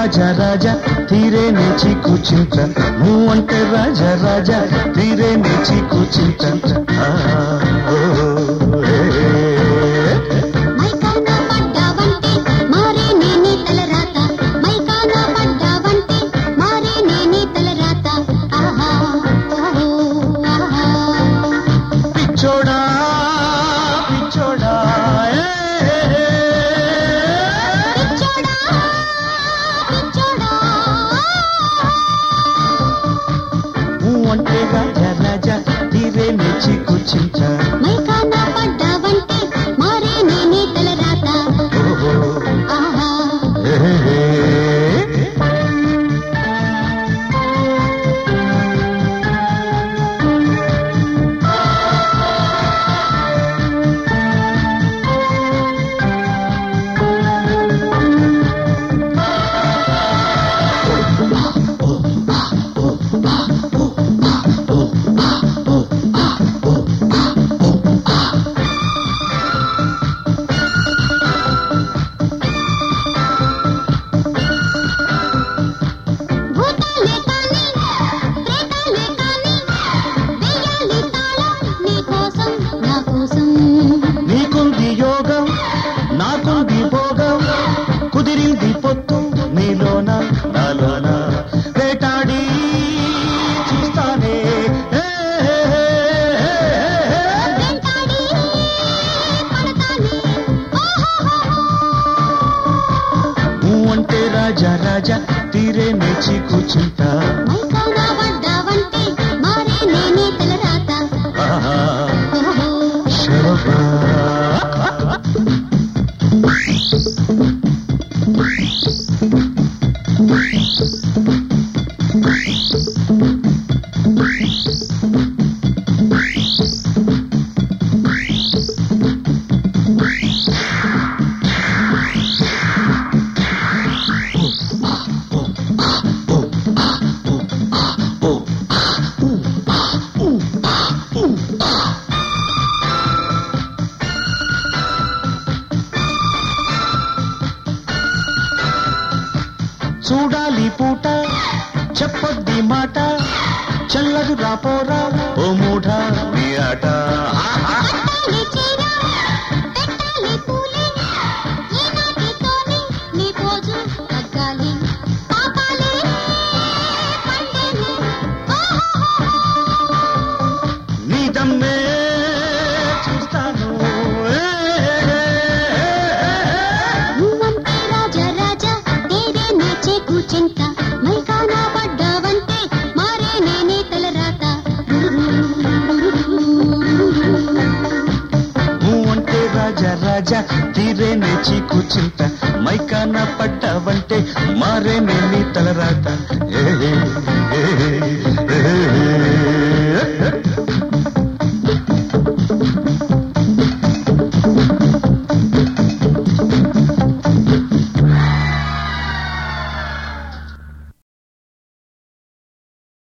రాజా రాజా తీరే నే చీకు చింత నువ్వు అంటే రాజా రాజా తీరే నే చీకు చింత ఆ, ఓ, ఏ, ఏ. మైకాన పడ్డావంటే మారే నేని తలరాత మైకాన పడ్డావంటే మారే నేని తలరాత ఆహా ఓహో ఆహా పిచ్చోడా పిచ్చోడా ఏ, ఏ, ఏ. పిచ్చోడా పిచ్చోడా నువ్వు అంటే రాజా రాజా తీరే నే చీకు చింత మైకాన పడ్డావంటే మారే నేని తలరాత ఓహో ఆహా ఏ, ఏ. భూతాలే కాని ప్రేతాలే కాని వెయ్యాలి తాళం నీ కోసం నా కోసం నీకుంది యోగం నాకుంది భోగం కుదిరింది పొత్తు నీలోన నాలోన వేటాడి చూస్తానే ఏ, ఏ, ఏ, ఏ, ఏ. వెంటాడి పడతానే ఓహోహోహో నువ్వు అంటే రాజా రాజా తీరే నేచి కూర్చుంటా మైకాన పడ్డావంటే మారే నేనే తలరాత ఆహా, ఓహో శరభా. చూడాలి పూట చెప్పొద్ది మాట చల్లదు రాపోరా ఓ మూఢ నీ ఆట ఆహా. కట్టాలి చీర పెట్టాలి పూలే ఈనాటితోనే నీ పోజు తగ్గాలి పాపాలే పండేనే ఓహోహోహో నీ దమ్మే చూస్తాను ఏ, ఏ, ఏ, ఏ. నువ్వంటే రాజా రాజా తేరే నాచే కూచెంత మైకానా పడ్డావంటే మారే నేనే తలరాత నువ్వంటే రాజా రాజా తీరే నేచి కూర్చుంట మైకాన పడ్డావంటే మారే నీ తలరాత ఏ, ఏ, ఏ, ఏ, ఏ.